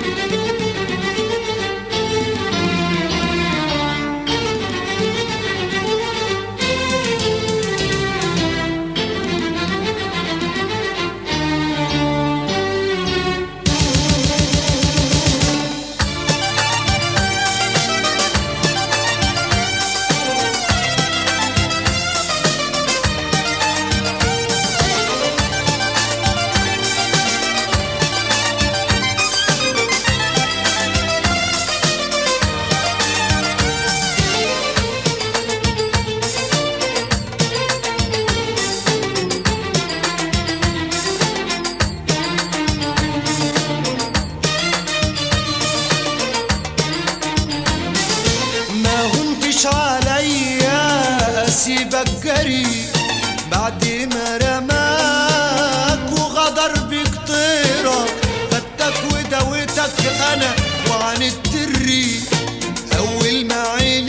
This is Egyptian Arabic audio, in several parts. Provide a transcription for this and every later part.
ما هنتش عليا اسيبك جري بعد ما رماك وغدر بيك طيرك خدتك ودويتك انا وعاندت الريق اول ما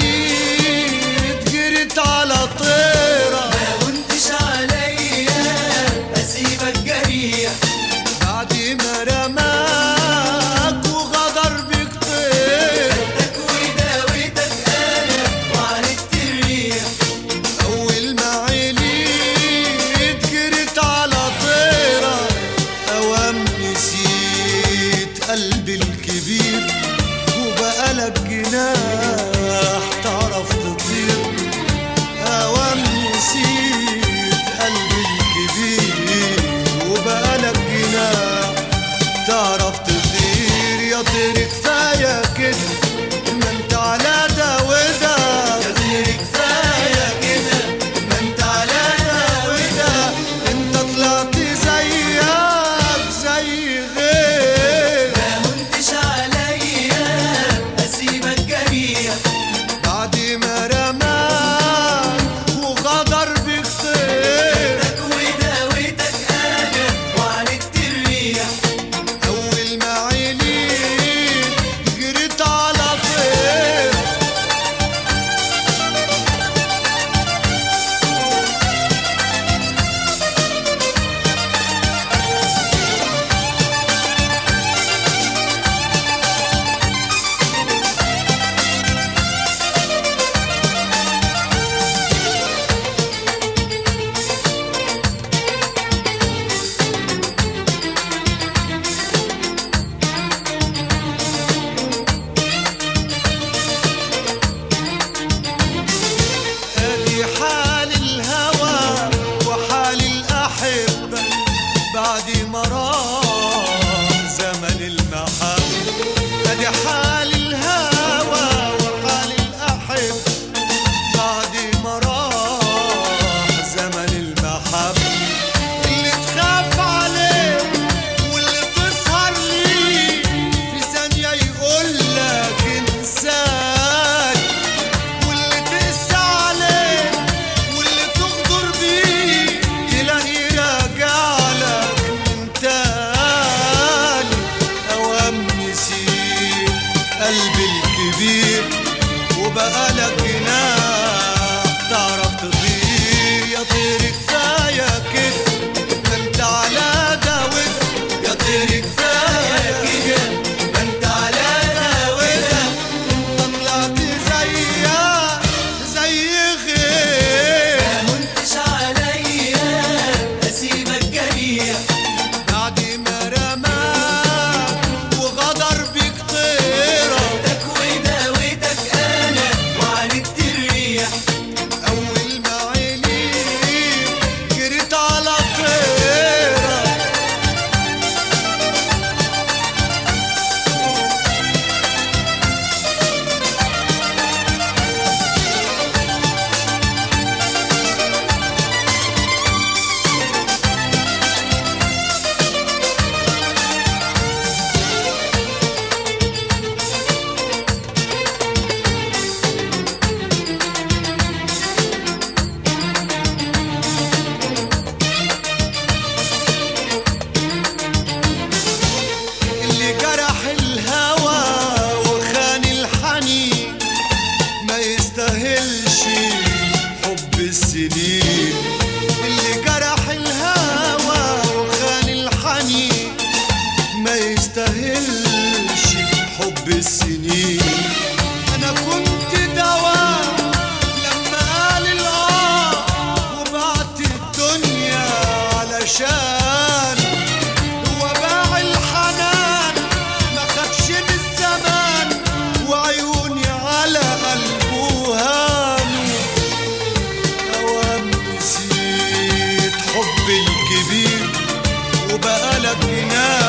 عينيت جريت على طيرك ما كنتش عليا اسيبك جريح بعد ما رماك وغدر بيك طيرك خدتك وداويتك انا وعرفت الريح أول ما عينيت جريت على طيرة أوام نسيت قلبي الكبير وبقالك جناح تعرف تطير أوام نسيت قلبي الكبير وبقالك جناح تعرف تطير يا طير كفاية كده ما انت على ده وده يا غير كفايه كده ما انت على ده وده انت طلعت زيك زي غير ما كنتش عليا اسيبك جريح بعد ما رماك وغدر بيك طير خدتك وداويتك انا وعرفت الريح اول ما عينيت جريت على طير ادي حال الهوى وحال الاحبه بعد ما راح زمن المحبه ادي حال الهوى وحال الاحبه بعد ما راح زمن المحبه اللي تخاف عليه واللي تسهر ليه في ثانيه يقول لك انسان واللي تقسى عليه واللي تغدر بيه تلاقي راجع لك من تاني اوام نسيت قلبي الكبير وبقالك جناح تعرف تطير يا طير كفايه عشان وباع الحنان ما خافش من الزمان وعيوني على قلبه هانوا اوام نسيت حبي الكبير وبقى لك جنان